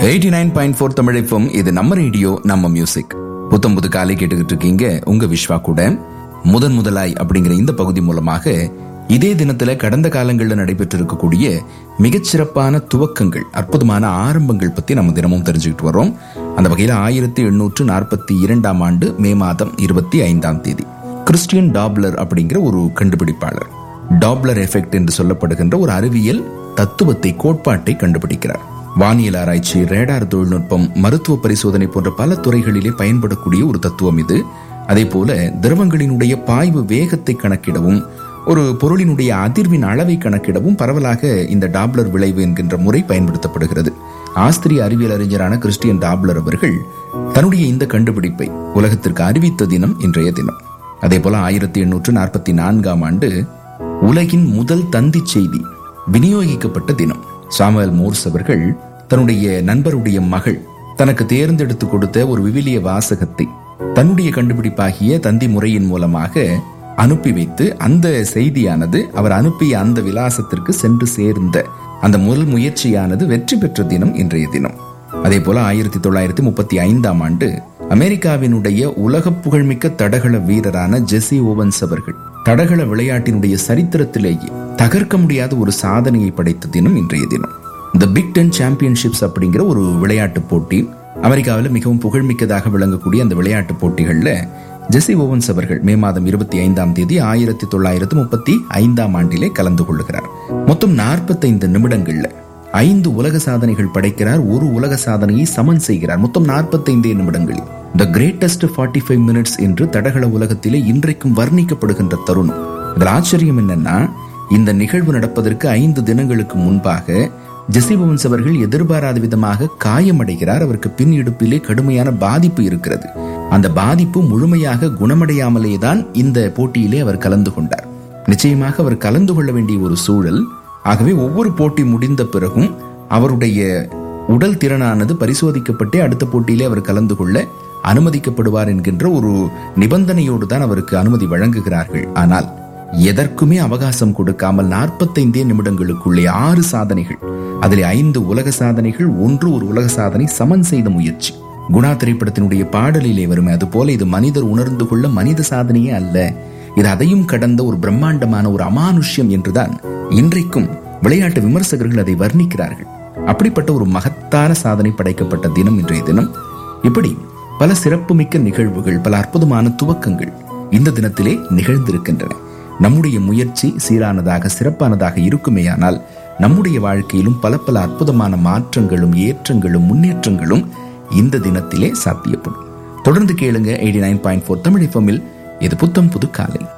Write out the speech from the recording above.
eighty nine point four தமிழைப்பும் இது நம்ம ரேடியோ நம்ம மியூசிக் புத்தம் புது காலை கேட்டுக்கிட்டு இருக்கீங்க உங்க விஸ்வா கூட முதன் முதலாய் அப்படிங்கிற இந்த பகுதி மூலமாக இதே தினத்துல கடந்த காலங்களில் நடைபெற்று இருக்கக்கூடிய மிகச்சிறப்பான துவக்கங்கள் அற்புதமான ஆரம்பங்கள் பத்தி நம்ம தினமும் தெரிஞ்சுக்கிட்டு வரோம் அந்த வகையில் ஆயிரத்தி எண்ணூற்று நாற்பத்தி இரண்டாம் ஆண்டு மே மாதம் இருபத்தி ஐந்தாம் தேதி கிறிஸ்டியன் டாப்லர் அப்படிங்கிற ஒரு கண்டுபிடிப்பாளர் டாப்லர் எஃபெக்ட் என்று சொல்லப்படுகின்ற ஒரு அறிவியல் தத்துவத்தை கோட்பாட்டை கண்டுபிடிக்கிறார் வானியல் ஆராய்ச்சி ரேடார் தொழில்நுட்பம் மருத்துவ பரிசோதனை போன்ற பல துறைகளிலே பயன்படக்கூடிய ஒரு தத்துவம் இது அதே போல திரவங்களினுடைய பாய்வு வேகத்தை கணக்கிடவும் ஒரு பொருளினுடைய அதிர்வின் அளவை கணக்கிடவும் பரவலாக இந்த டாப்லர் விளைவு என்கின்ற முறை பயன்படுத்தப்படுகிறது ஆஸ்திரிய அறிவியல் அறிஞரான கிறிஸ்டியன் டாப்லர் அவர்கள் தன்னுடைய இந்த கண்டுபிடிப்பை உலகத்திற்கு அறிவித்த தினம் இன்றைய தினம் அதே போல ஆயிரத்தி எண்ணூற்று நாற்பத்தி நான்காம் ஆண்டு உலகின் முதல் தந்தி செய்தி விநியோகிக்கப்பட்ட தினம் சாமுவேல் மோர்ஸ் அவர்கள் தன்னுடைய நண்பருடைய மகள் தனக்கு தேர்ந்தெடுத்து கொடுத்த ஒரு விவிலிய வாசகத்தை தன்னுடைய கண்டுபிடிப்பாகிய தந்தி முறையின் மூலமாக அனுப்பி வைத்து அந்த செய்தியானது அவர் அனுப்பிய அந்த விலாசத்திற்கு சென்று சேர்ந்த அந்த முதல் முயற்சியானது வெற்றி பெற்ற தினம் இன்றைய தினம் அதே போல ஆயிரத்தி தொள்ளாயிரத்தி முப்பத்தி ஐந்தாம் ஆண்டு அமெரிக்காவினுடைய உலக புகழ்மிக்க தடகள வீரரான ஜெசி ஓவன்ஸ் அவர்கள் தடகள விளையாட்டினுடைய சரித்திரத்திலேயே தகர்க்க முடியாத ஒரு சாதனையை படைத்த தினம் இன்றைய தினம் இந்த பிக் டென் சாம்பியன்ஷிப்ஸ் அப்படிங்கிற ஒரு விளையாட்டு போட்டி அமெரிக்காவில் மிகவும் புகழ்மிக்கதாக விளங்கக்கூடிய அந்த விளையாட்டு போட்டிகள்ல ஜெசி ஓவன்ஸ் அவர்கள் மே மாதம் இருபத்தி ஐந்தாம் தேதி ஆயிரத்தி தொள்ளாயிரத்தி முப்பத்தி ஐந்தாம் ஆண்டிலே கலந்து கொள்ளுகிறார் மொத்தம் நாற்பத்தைந்து நிமிடங்கள்ல ஐந்து உலக சாதனைகள் படைக்கிறார் ஒரு உலக சாதனையை சமன் செய்கிறார் மொத்தம் நாற்பத்தைந்தே நிமிடங்களில் the greatest forty five minutes என்று தடகள உலகத்திலே இன்றைக்கும் வர்ணிக்கப்படுகின்ற தருணம் இதில் ஆச்சரியம் என்னன்னா இந்த நிகழ்வு நடப்பதற்கு ஐந்து தினங்களுக்கு முன்பாக ஜெசி பவன்ஸ் அவர்கள் எதிர்பாராத விதமாக காயமடைகிறார் அவருக்கு பின் இடுப்பிலே கடுமையான பாதிப்பு இருக்கிறது அந்த பாதிப்பு முழுமையாக குணமடையாமலே தான் இந்த போட்டியிலே அவர் கலந்து கொண்டார் நிச்சயமாக அவர் கலந்து கொள்ள வேண்டிய ஒரு சூழல் ஆகவே ஒவ்வொரு போட்டி முடிந்த பிறகும் அவருடைய உடல் திறனானது பரிசோதிக்கப்பட்டே அடுத்த போட்டியிலே அவர் கலந்து கொள்ள அனுமதிக்கப்படுவார் என்கின்ற ஒரு நிபந்தனையோடு தான் அவருக்கு அனுமதி வழங்குகிறார்கள் ஆனால் எதற்குமே அவகாசம் கொடுக்காமல் நாற்பத்தைந்தே நிமிடங்களுக்குள்ளே ஆறு சாதனைகள் அதில் ஐந்து உலக சாதனைகள் ஒன்று ஒரு உலக சாதனை சமன் செய்த முயற்சி குணா திரைப்படத்தினுடைய பாடலிலே வருமே அது போல இது மனிதர் உணர்ந்து கொள்ள மனித சாதனையே அல்ல இது அதையும் கடந்த ஒரு பிரம்மாண்டமான ஒரு அமானுஷ்யம் என்றுதான் இன்றைக்கும் விளையாட்டு விமர்சகர்கள் அதை வர்ணிக்கிறார்கள் அப்படிப்பட்ட ஒரு மகத்தான சாதனை படைக்கப்பட்ட தினம் இன்றைய தினம் இப்படி பல சிறப்புமிக்க நிகழ்வுகள் பல அற்புதமான துவக்கங்கள் இந்த தினத்திலே நிகழ்ந்திருக்கின்றன நம்முடைய முயற்சி சீரானதாக சிறப்பானதாக இருக்குமேயானால் நம்முடைய வாழ்க்கையிலும் பல பல அற்புதமான மாற்றங்களும் ஏற்றங்களும் முன்னேற்றங்களும் இந்த தினத்திலே சாத்தியப்படும் தொடர்ந்து கேளுங்க eighty nine point four Tamil எஃப்எம்மில் இது புத்தம் புது காலை